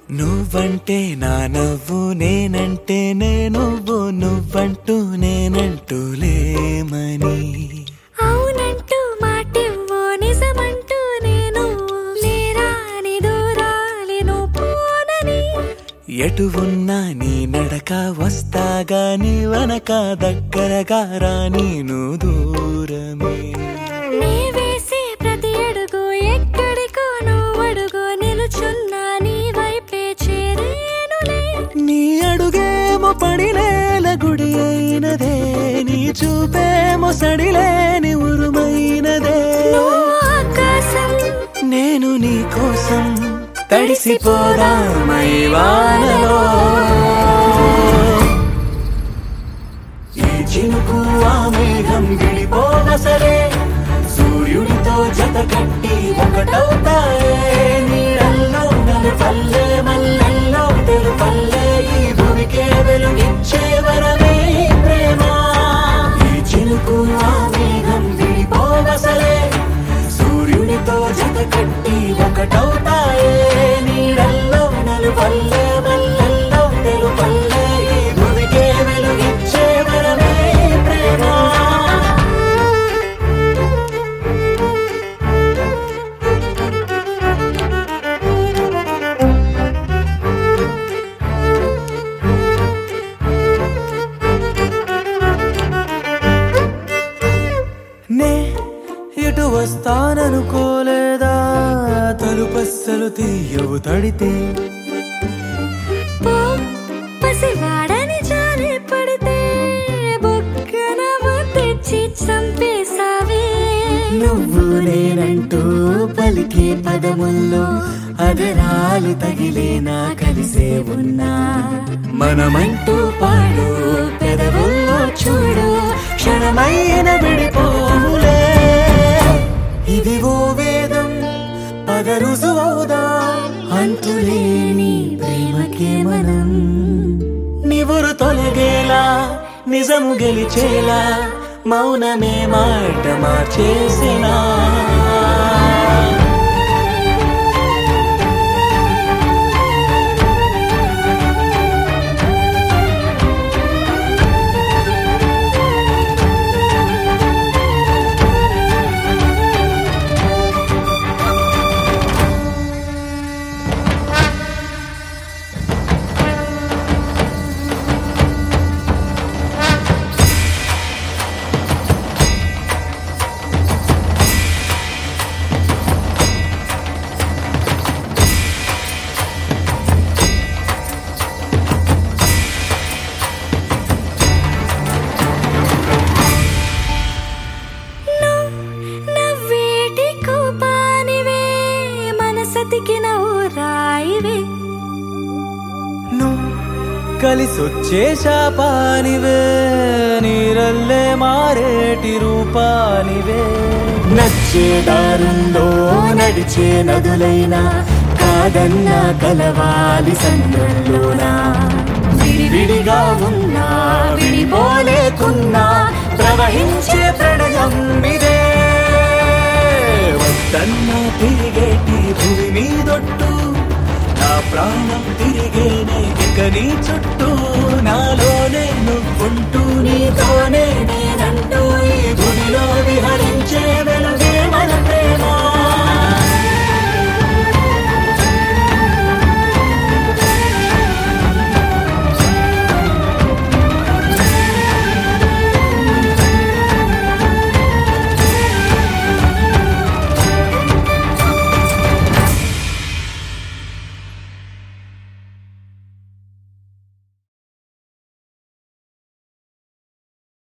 నువ్వంటే నా నవ్వు నేనంటే నేనువ్వు నువ్వంటూ నేనంటూ లేమని అవునంటూ మాటివ్వు నిజమంటూ నేను లేరాని దూరాలను పోనని ఎటు ఉన్నా నీ నడక వస్తాగా నీ వనక దగ్గరగా రాని నువ్వు దూరమే నీ వేసే ప్రతి అడుగు ఎక్కడికో నువ్వు అడుగు నిలుచున్నా నీ వైపే చేరేనులే నీ అడుగేమో పడినేల గుడి అయినదే నీ చూపేమో సడిలేని ఉరుమైనదే నువ్వు ఆకాశం నేను నీ కోసం తడిసిపోదామై వానలో ఈ చినుకు ఆ మేఘం విడిపోవ సరే సూర్యుడితో జత కట్టి ఒకటవుతాయే నీడల్లో నలు పల్లె మల్లెల్లో తెలు పల్లె ఈ భూమికే వెలుగిచ్చే వరమే ఈ ప్రేమ ఈ చినుకు ఆ మేఘం విడిపోవ సరే సూర్యుడితో జత కట్టి ఒకటవుతాయే నీడల్లో నలు పల్లె మల్లెల్లో తెలు పల్లె ఈ భూమికే వెలుగిచ్చే వరమే ఈ ప్రేమ నే ఇటు వస్తాననుకోలేదా తలుపస్సలు తీయవు తడితే పో పసివాడని జాలి పడితే బొక్కన తెచ్చి చంపేశావే నువ్వు నేనంటూ పలికే పదముల్లో అదరాలు తగిలేనా కలిసే ఉన్నా మనమంటూ పాడు పెదవుల్లో చూడు క్షణమైన విడిపోములే ఇది ఓ వేదం పద రుజువవుదా అంతులేని ప్రేమకే మనం నివురు తొలగేలా నిజము గెలిచేలా మౌనమే మాట మార్చేసినా నవ్వేటి కోపానివే మనసతికి రాయివే నువ్వు కలిసొచ్చే శాపానివే నీరల్లే మారేటి రూపానివే నచ్చే దారుందో నడిచే నదులైనా కాదన్నా కలవాలి సంద్రంలోనా విడివిడిగా ఉన్నా విడిపోలేకున్నా ప్రవహించే ప్రణయం ఇదే వద్దన్నా తిరిగేటి భూమి మీదొట్టు నా ప్రాణం తిరిగేనే ఇక నీ చుట్టూ నాలోనే నువ్వుంటూ నీతోనే నేనంటూ